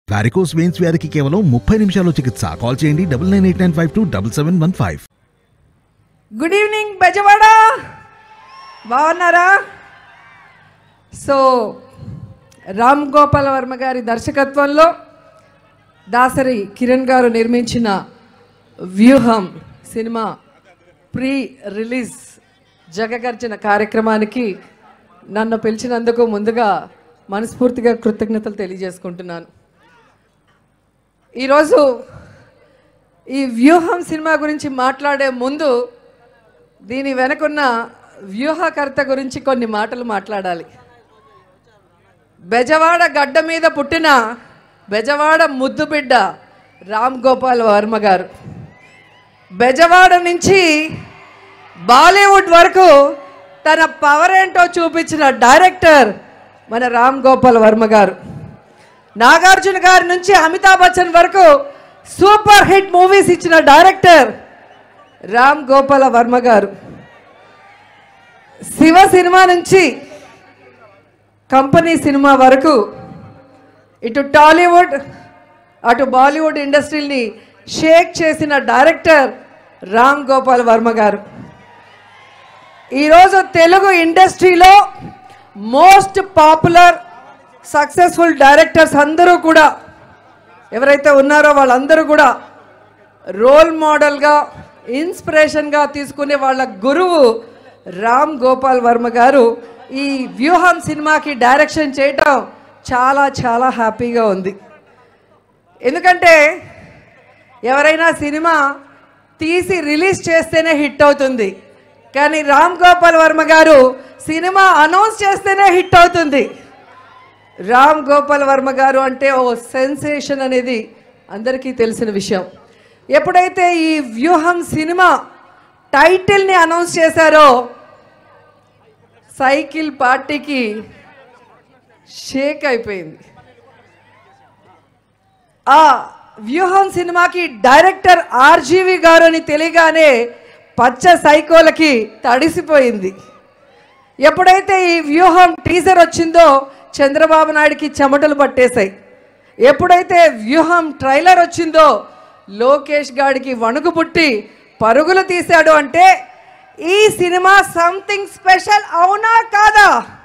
varicose veins వ్యాధికి కేవలం ముప్పై నిమిషాల్లో చికిత్స కాల్ చేయండి double nine eight nine five two double seven one five good evening Bezawada బాగున్నారా సో రామ్ గోపాల్ వర్మ గారి దర్శకత్వంలో దాసరి కిరణ్ గారు నిర్మించిన వ్యూహం సినిమా ప్రీ రిలీజ్ జగగర్జన కార్యక్రమానికి నన్ను పిలిచినందుకు ముందుగా మనస్ఫూర్తిగా కృతజ్ఞతలు తెలియజేసుకుంటున్నాను ఈరోజు ఈ వ్యూహం సినిమా గురించి మాట్లాడే ముందు దీని వెనకున్న వ్యూహకర్త గురించి కొన్ని మాటలు మాట్లాడాలి బెజవాడ గడ్డ మీద పుట్టిన బెజవాడ ముద్దు బిడ్డ రామ్ గోపాల్ వర్మ గారు బెజవాడ నుంచి బాలీవుడ్ వరకు తన పవర్ ఏంటో చూపించిన డైరెక్టర్ మన రామ్ గోపాల్ వర్మ గారు నాగార్జున గారి నుంచి అమితాబ్ బచ్చన్ వరకు సూపర్ హిట్ మూవీస్ ఇచ్చిన డైరెక్టర్ రామ్ గోపాల వర్మ గారు శివ సినిమా నుంచి కంపెనీ సినిమా వరకు ఇటు టాలీవుడ్ అటు బాలీవుడ్ ఇండస్ట్రీని షేక్ చేసిన డైరెక్టర్ రామ్ గోపాల్ వర్మ గారు ఈరోజు తెలుగు ఇండస్ట్రీలో మోస్ట్ పాపులర్ సక్సెస్ఫుల్ డైరెక్టర్స్ అందరూ కూడా ఎవరైతే ఉన్నారో వాళ్ళందరూ కూడా రోల్ మోడల్గా ఇన్స్పిరేషన్గా తీసుకునే వాళ్ళ గురువు రామ్ గోపాల్ వర్మ గారు ఈ వ్యూహం సినిమాకి డైరెక్షన్ చేయటం చాలా చాలా హ్యాపీగా ఉంది ఎందుకంటే ఎవరైనా సినిమా తీసి రిలీజ్ చేస్తేనే హిట్ అవుతుంది కానీ రామ్ గోపాల్ వర్మ గారు సినిమా అనౌన్స్ చేస్తేనే హిట్ అవుతుంది రామ్ గోపాల్ వర్మ గారు అంటే ఓ సెన్సేషన్ అనేది అందరికీ తెలిసిన విషయం ఎప్పుడైతే ఈ వ్యూహం సినిమా టైటిల్ని అనౌన్స్ చేశారో సైకిల్ పార్టీకి షేక్ అయిపోయింది ఆ వ్యూహం సినిమాకి డైరెక్టర్ ఆర్జీవి గారు అని తెలియగానే పచ్చ సైకోలకి తడిసిపోయింది ఎప్పుడైతే ఈ వ్యూహం టీజర్ వచ్చిందో చంద్రబాబు నాయుడికి చెమటలు పట్టేశాయి ఎప్పుడైతే వ్యూహం ట్రైలర్ వచ్చిందో లోకేష్ గాడికి వణుకు పుట్టి పరుగులు తీశాడు అంటే ఈ సినిమా సంథింగ్ స్పెషల్ అవునా కాదా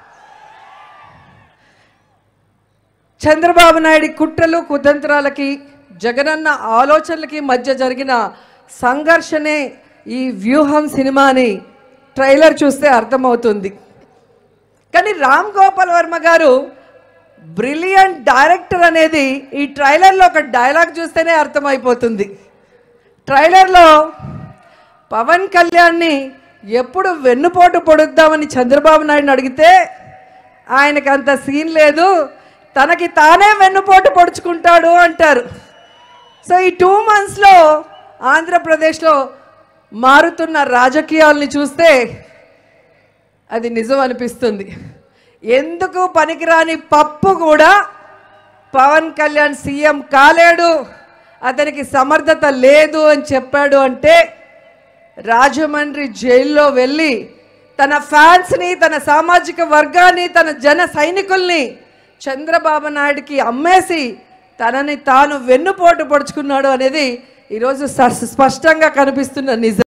చంద్రబాబు నాయుడి కుట్రలు కుతంత్రాలకి జగనన్న ఆలోచనలకి మధ్య జరిగిన సంఘర్షణే ఈ వ్యూహం సినిమాని ట్రైలర్ చూస్తే అర్థమవుతుంది కానీ రామ్ గోపాల్ వర్మ గారు బ్రిలియంట్ డైరెక్టర్ అనేది ఈ ట్రైలర్లో ఒక డైలాగ్ చూస్తేనే అర్థమైపోతుంది ట్రైలర్లో పవన్ కళ్యాణ్ని ఎప్పుడు వెన్నుపోటు పొడుద్దామని చంద్రబాబు నాయుడుని అడిగితే ఆయనకి అంత సీన్ లేదు తనకి తానే వెన్నుపోటు పొడుచుకుంటాడు అంటారు సో ఈ టూ మంత్స్లో ఆంధ్రప్రదేశ్లో మారుతున్న రాజకీయాల్ని చూస్తే అది నిజం అనిపిస్తుంది ఎందుకు పనికిరాని పప్పు కూడా పవన్ కళ్యాణ్ సీఎం కాలేడు అతనికి సమర్థత లేదు అని చెప్పాడు అంటే రాజమండ్రి జైల్లో వెళ్ళి తన ఫ్యాన్స్ని తన సామాజిక వర్గాన్ని తన జన సైనికుల్ని చంద్రబాబు నాయుడికి అమ్మేసి తనని తాను వెన్నుపోటు పొడుచుకున్నాడు అనేది ఈరోజు స- స్పష్టంగా కనిపిస్తున్న నిజం